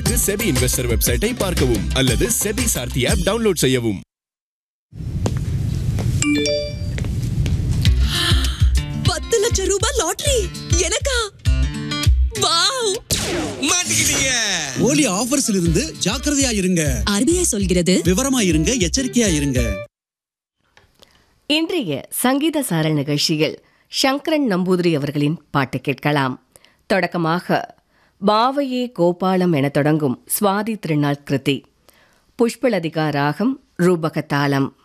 விவரங்களுக்கு SEBI investor வெப்சைட்டை பார்க்கவும் அல்லது செபி சார்த்தி ஆப் டவுன்லோட் செய்யவும் பத்து லட்சம் ரூபாய் லாட்டரி எனக்கா வாவ் மாட்டிக்கிட்டீங்க ஓலி ஆஃபர்ஸ்ல இருந்து ஜாக்கிரதையா இருங்க ஆர்பிஐ சொல்கிறது விவரமா இருங்க எச்சரிக்கையா இருங்க இன்றைய சங்கீத சாரல் நிகழ்ச்சியில் சங்கரன் நம்பூதிரி அவர்களின் பாட்டு கேட்கலாம் தொடக்கமாக பாவையே கோபாலம் என தொடங்கும் சுவாதி திருநாள் கிருதி புஷ்பலதிகா ராகம் ரூபக தாளம்